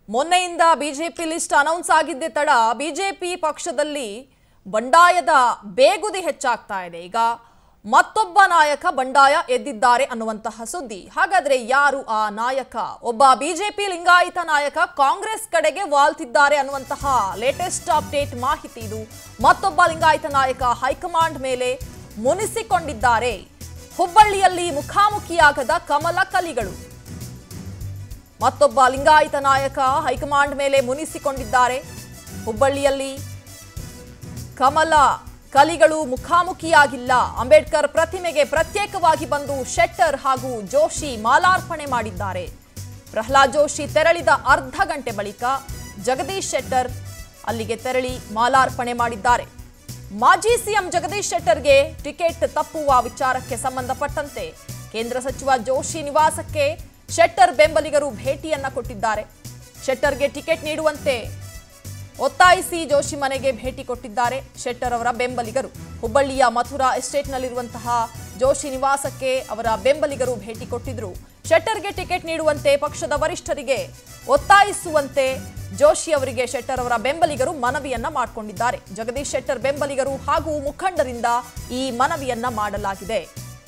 ಮೊನ್ನೆಯಿಂದ BJP list announce ಆಗಿದ್ದೆ ತಡ BJP ಪಕ್ಷದಲ್ಲಿ ಬಂಡಾಯದ ಬೇಗುದಿ ಹೆಚ್ಚಾಗ್ತಾ ಇದೆ ಈಗ ಮತ್ತೊಬ್ಬ ನಾಯಕ ಬಂಡಾಯ ಎದ್ದಿದ್ದಾರೆ ಅನ್ನುವಂತಹ ಸುದ್ದಿ ಹಾಗಾದ್ರೆ ಯಾರು ಆ ನಾಯಕ ಒಬ್ಬ ಬಿಜೆಪಿ ಲಿಂಗಾಯತ ನಾಯಕ ಕಾಂಗ್ರೆಸ್ ಕಡೆಗೆ ವಾಲ್ತಿದ್ದಾರೆ ಅನ್ನುವಂತಹ ಲೇಟೆಸ್ಟ್ ಅಪ್ಡೇಟ್ ಮಾಹಿತಿ ಇದು ಮತ್ತೊಬ್ಬ ಲಿಂಗಾಯತ ನಾಯಕ ಹೈಕಮಾಂಡ್ ಮೇಲೆ ಮುನಿಸಿಕೊಂಡಿದ್ದಾರೆ ಹುಬ್ಬಳ್ಳಿಯಲ್ಲಿ ಮುಖಾಮುಖಿಯಾಗದ ಕಮಲ ಕಲಿಗಳು ಮತ್ತೊಬ್ಬ ಲಿಂಗಾಯತ ನಾಯಕ ಹೈಕಮಾಂಡ್ ಮೇಲೆ ಮುನಿಸಿಕೊಂಡಿದ್ದಾರೆ ಹುಬ್ಬಳ್ಳಿಯಲ್ಲಿ ಕಮಲ ಕಲಿಗಳು ಮುಖಾಮುಖಿಯಾಗಿಲ್ಲ ಅಂಬೇಡ್ಕರ್ ಪ್ರತಿಮೆಗೆ ಪ್ರತ್ಯೇಕವಾಗಿ ಬಂದು ಶೆಟ್ಟರ್ ಹಾಗೂ ಜೋಶಿ ಮಾಲಾರ್ಪಣೆ ಮಾಡಿದ್ದಾರೆ ಪ್ರಹ್ಲಾದ್ ಜೋಶಿ ತೆರಳಿದ ಅರ್ಧ ಗಂಟೆ ಬಳಿಕ ಜಗದೀಶ್ ಶೆಟ್ಟರ್ ಅಲ್ಲಿಗೆ ತೆರಳಿ ಮಾಲಾರ್ಪಣೆ ಮಾಡಿದ್ದಾರೆ ಮಾಜಿ ಸಿಎಂ ಜಗದೀಶ್ ಶೆಟ್ಟರ್ಗೆ ಟಿಕೆಟ್ ತಪ್ಪುವ ವಿಚಾರಕ್ಕೆ ಸಂಬಂಧಪಟ್ಟಂತೆ ಕೇಂದ್ರ ಸಚಿವ ಜೋಶಿ ನಿವಾಸಕ್ಕೆ ಶೆಟ್ಟರ್ ಬೆಂಬಲಿಗರು ಭೇಟಿಯನ್ನ ಕೊಟ್ಟಿದ್ದಾರೆ ಶೆಟ್ಟರ್ಗೆ ಟಿಕೆಟ್ ನೀಡುವಂತೆ ಒತ್ತಾಯಿಸಿ ಜೋಶಿ ಮನೆಗೆ ಭೇಟಿ ಕೊಟ್ಟಿದ್ದಾರೆ ಶೆಟ್ಟರ್ ಅವರ ಬೆಂಬಲಿಗರು ಹುಬ್ಬಳ್ಳಿಯ ಮಥುರಾ ಎಸ್ಟೇಟ್ನಲ್ಲಿರುವಂತಹ ಜೋಶಿ ನಿವಾಸಕ್ಕೆ ಅವರ ಬೆಂಬಲಿಗರು ಭೇಟಿ ಕೊಟ್ಟಿದ್ರು ಶೆಟ್ಟರ್ಗೆ ಟಿಕೆಟ್ ನೀಡುವಂತೆ ಪಕ್ಷದ ವರಿಷ್ಠರಿಗೆ ಒತ್ತಾಯಿಸುವಂತೆ ಜೋಶಿ ಅವರಿಗೆ ಶೆಟ್ಟರ್ ಅವರ ಬೆಂಬಲಿಗರು ಮನವಿಯನ್ನ ಮಾಡಿಕೊಂಡಿದ್ದಾರೆ ಜಗದೀಶ್ ಶೆಟ್ಟರ್ ಬೆಂಬಲಿಗರು ಹಾಗೂ ಮುಖಂಡರಿಂದ ಈ ಮನವಿಯನ್ನ ಮಾಡಲಾಗಿದೆ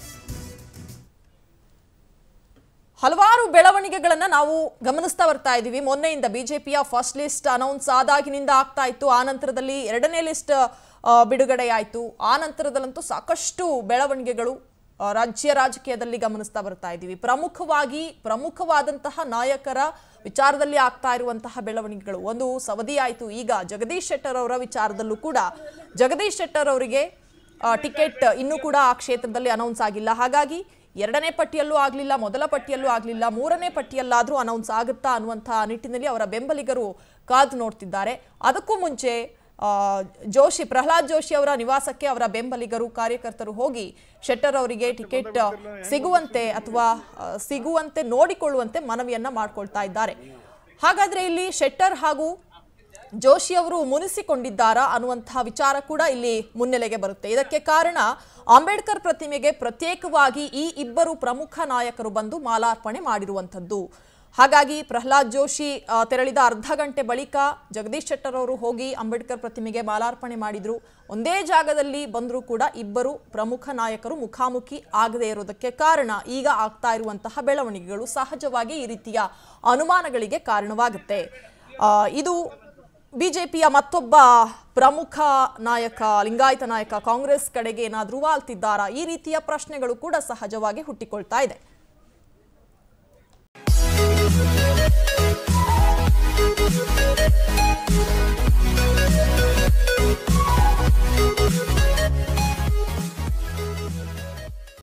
ಹಲವಾರು ಬೆಳವಣಿಗೆಗಳನ್ನ ನಾವು ಗಮನಿಸ್ತಾ ಬರ್ತಾ ಇದ್ದೀವಿ ಮೊನ್ನೆಯಿಂದ ಬಿಜೆಪಿಯ ಫಸ್ಟ್ ಲಿಸ್ಟ್ ಅನೌನ್ಸ್ ಆದಾಗಿನಿಂದ ಆಗ್ತಾ ಇತ್ತು ಆ ನಂತರದಲ್ಲಿ ಎರಡನೇ ಲಿಸ್ಟ್ ಬಿಡುಗಡೆಯಾಯಿತು ಆ ನಂತರದಲ್ಲಂತೂ ಸಾಕಷ್ಟು ಬೆಳವಣಿಗೆಗಳು ಆ, ರಾಜ್ಯ ರಾಜಕೀಯದಲ್ಲಿ ಗಮನಿಸ್ತಾ ಬರ್ತಾ ಇದ್ದೀವಿ ಪ್ರಮುಖವಾಗಿ ಪ್ರಮುಖವಾದಂತಹ ನಾಯಕರ ವಿಚಾರದಲ್ಲಿ ಆಗ್ತಾ ಇರುವಂತಹ ಬೆಳವಣಿಗೆಗಳು ಒಂದು ಸವದಿ ಆಯಿತು ಈಗ ಜಗದೀಶ್ ಶೆಟ್ಟರ್ ಅವರ ವಿಚಾರದಲ್ಲೂ ಕೂಡ ಜಗದೀಶ್ ಶೆಟ್ಟರ್ ಅವರಿಗೆ ಆ, ಟಿಕೆಟ್ ಇನ್ನೂ ಕೂಡ ಆ ಕ್ಷೇತ್ರದಲ್ಲಿ ಅನೌನ್ಸ್ ಆಗಿಲ್ಲ ಹಾಗಾಗಿ ಎರಡನೇ ಪಟ್ಟಿಯಲ್ಲೂ ಆಗಲಿಲ್ಲ ಮೊದಲ ಪಟ್ಟಿಯಲ್ಲೂ ಆಗಲಿಲ್ಲ ಮೂರನೇ ಪಟ್ಟಿಯಲ್ಲಾದರೂ ಅನೌನ್ಸ್ ಆಗುತ್ತಾ ಅನ್ನುವಂತಹ ನಿಟ್ಟಿನಲ್ಲಿ ಅವರ ಬೆಂಬಲಿಗರು ಕಾದು ನೋಡ್ತಿದ್ದಾರೆ ಅದಕ್ಕೂ ಮುಂಚೆ ಆ, ಜೋಶಿ ಪ್ರಹ್ಲಾದ್ ಜೋಶಿ ಅವರ ನಿವಾಸಕ್ಕೆ ಅವರ ಬೆಂಬಲಿಗರು ಕಾರ್ಯಕರ್ತರು ಹೋಗಿ ಶೆಟ್ಟರ್ ಅವರಿಗೆ ಟಿಕೆಟ್ ಸಿಗುವಂತೆ ಅಥವಾ ಆ, ಸಿಗುವಂತೆ ನೋಡಿಕೊಳ್ಳುವಂತೆ ಮನವಿಯನ್ನ ಮಾಡ್ಕೊಳ್ತಾ ಇದ್ದಾರೆ ಹಾಗಾದ್ರೆ ಇಲ್ಲಿ ಶೆಟ್ಟರ್ ಹಾಗೂ ಜೋಶಿ ಅವರು ಮುನಿಸಿಕೊಂಡಿದ್ದಾರಾ ಅನ್ನುವಂತಹ ವಿಚಾರ ಕೂಡ ಇಲ್ಲಿ ಮುನ್ನೆಲೆಗೆ ಬರುತ್ತೆ ಇದಕ್ಕೆ ಕಾರಣ ಅಂಬೇಡ್ಕರ್ ಪ್ರತಿಮೆಗೆ ಪ್ರತ್ಯೇಕವಾಗಿ ಈ ಇಬ್ಬರು ಪ್ರಮುಖ ನಾಯಕರು ಬಂದು ಮಾಲಾರ್ಪಣೆ ಮಾಡಿರುವಂಥದ್ದು ಹಾಗಾಗಿ ಪ್ರಹ್ಲಾದ್ ಜೋಶಿ ಆ, ತೆರಳಿದ ಅರ್ಧ ಗಂಟೆ ಬಳಿಕ ಜಗದೀಶ್ ಶೆಟ್ಟರ್ ಅವರು ಹೋಗಿ ಅಂಬೇಡ್ಕರ್ ಪ್ರತಿಮೆಗೆ ಮಾಲಾರ್ಪಣೆ ಮಾಡಿದ್ರು ಒಂದೇ ಜಾಗದಲ್ಲಿ ಬಂದರೂ ಕೂಡ ಇಬ್ಬರು ಪ್ರಮುಖ ನಾಯಕರು ಮುಖಾಮುಖಿ ಆಗದೇ ಇರೋದಕ್ಕೆ ಕಾರಣ ಈಗ ಆಗ್ತಾ ಇರುವಂತಹ ಬೆಳವಣಿಗೆಗಳು ಸಹಜವಾಗಿ ಈ ರೀತಿಯ ಅನುಮಾನಗಳಿಗೆ ಕಾರಣವಾಗುತ್ತೆ ಆ, ಇದು ಬಿಜೆಪಿಯ ಮತ್ತೊಬ್ಬ ಪ್ರಮುಖ ನಾಯಕ ಲಿಂಗಾಯತ ನಾಯಕ ಕಾಂಗ್ರೆಸ್ ಕಡೆಗೆ ಏನಾದರೂ ವಾಲ್ತಿದ್ದಾರಾ ಈ ರೀತಿಯ ಪ್ರಶ್ನೆಗಳು ಕೂಡ ಸಹಜವಾಗಿ ಹುಟ್ಟಿಕೊಳ್ತಾ ಇದೆ